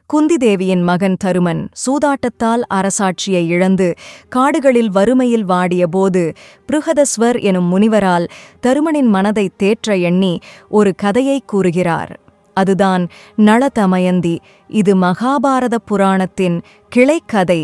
குந்தி தேவியின் மகன் தருமன் சூதாட்டத்தால் அரசாட்சியை இழந்து காடுகளில் வறுமையில் வாடியபோது பிருகதஸ்வர் எனும் முனிவரால் தருமனின் மனதை தேற்ற எண்ணி ஒரு கதையை கூறுகிறார் அதுதான் நளதமயந்தி இது மகாபாரத புராணத்தின் கிளைக்கதை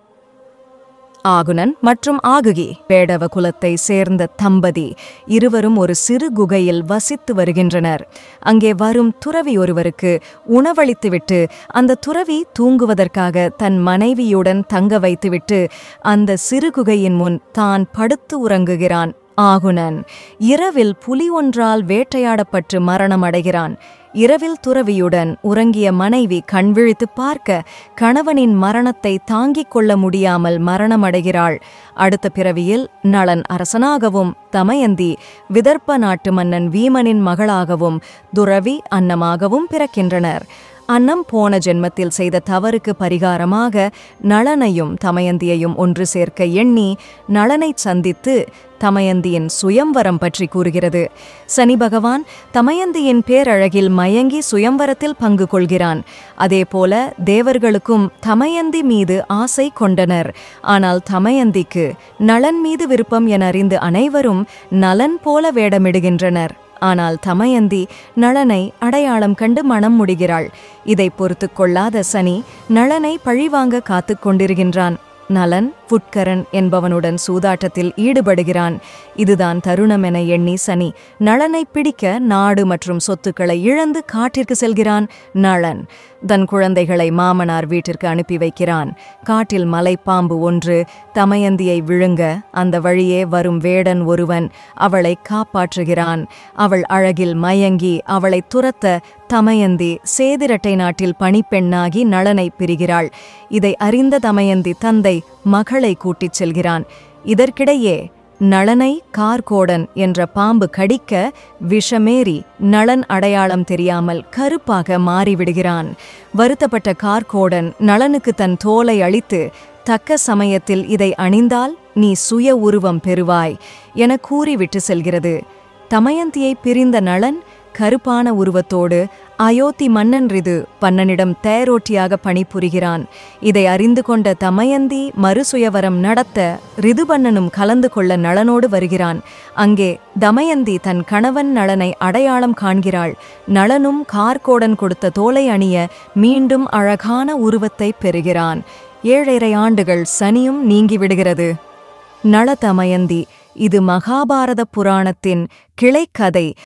ஆகுனன் மற்றும் ஆகுகி பேடவ குலத்தை சேர்ந்த தம்பதி இருவரும் ஒரு சிறு குகையில் வசித்து வருகின்றனர் அங்கே வரும் துறவி ஒருவருக்கு உணவளித்துவிட்டு அந்த துறவி தூங்குவதற்காக தன் மனைவியுடன் தங்க வைத்துவிட்டு அந்த சிறு குகையின் முன் தான் படுத்து உறங்குகிறான் ஆகுனன் இரவில் புலி ஒன்றால் வேட்டையாடப்பட்டு மரணமடைகிறான் இரவில் துறவியுடன் உறங்கிய மனைவி கண்விழித்து பார்க்க கணவனின் மரணத்தை தாங்கிக் கொள்ள முடியாமல் மரணமடைகிறாள் அடுத்த பிறவியில் நளன் அரசனாகவும் தமயந்தி விதர்ப்ப நாட்டு மன்னன் வீமனின் மகளாகவும் துறவி அன்னமாகவும் பிறக்கின்றனர் அன்னம் போன ஜென்மத்தில் செய்த தவறுக்கு பரிகாரமாக நளனையும் தமயந்தியையும் ஒன்று சேர்க்க எண்ணி நளனைச் சந்தித்து தமயந்தியின் சுயம்வரம் பற்றி கூறுகிறது சனி பகவான் தமயந்தியின் பேரழகில் மயங்கி சுயம்வரத்தில் பங்கு கொள்கிறான் அதேபோல தேவர்களுக்கும் தமயந்தி மீது ஆசை கொண்டனர் ஆனால் தமயந்திக்கு நளன் மீது விருப்பம் என அறிந்து அனைவரும் நலன் போல வேடமிடுகின்றனர் ஆனால் தமயந்தி நளனை அடையாளம் கண்டு மனம் முடிகிறாள் இதை பொறுத்து கொள்ளாத சனி நளனை பழிவாங்க காத்துக் கொண்டிருக்கின்றான் நலன் புட்கரன் என்பவனுடன் சூதாட்டத்தில் ஈடுபடுகிறான் இதுதான் தருணம் என எண்ணி சனி நளனை பிடிக்க நாடு மற்றும் சொத்துக்களை இழந்து காட்டிற்கு செல்கிறான் நளன் தன் குழந்தைகளை மாமனார் வீட்டிற்கு அனுப்பி வைக்கிறான் காட்டில் மலைப்பாம்பு ஒன்று தமயந்தியை விழுங்க அந்த வழியே வரும் வேடன் ஒருவன் அவளை காப்பாற்றுகிறான் அவள் அழகில் மயங்கி அவளை துரத்த தமயந்தி சேதிரட்டை நாட்டில் பணிப்பெண்ணாகி நளனை பிரிகிறாள் இதை அறிந்த தமயந்தி தந்தை மகளை கூட்டிச் செல்கிறான் இதற்கிடையே நளனை கார்கோடன் என்ற பாம்பு கடிக்க விஷமேறி நளன் அடையாளம் தெரியாமல் கருப்பாக மாறிவிடுகிறான் வருத்தப்பட்ட கார்கோடன் நளனுக்கு தன் தோலை அளித்து தக்க சமயத்தில் இதை அணிந்தால் நீ சுய உருவம் பெறுவாய் என கூறிவிட்டு செல்கிறது தமயந்தியை பிரிந்த நளன் கருப்பான உருவத்தோடு அயோத்தி மன்னன் ரிது பன்னனிடம் தேரோட்டியாக பணிபுரிகிறான் இதை அறிந்து கொண்ட தமயந்தி மறுசுயவரம் நடத்த ரிதுபன்னனும் கலந்து கொள்ள நளனோடு வருகிறான் அங்கே தமயந்தி தன் கணவன் நளனை அடையாளம் காண்கிறாள் நளனும் கார்கோடன் கொடுத்த தோலை அணிய மீண்டும் அழகான உருவத்தை பெறுகிறான் ஏழரை ஆண்டுகள் சனியும் நீங்கிவிடுகிறது நளதமயந்தி இது மகாபாரத புராணத்தின் கிளைக்கதை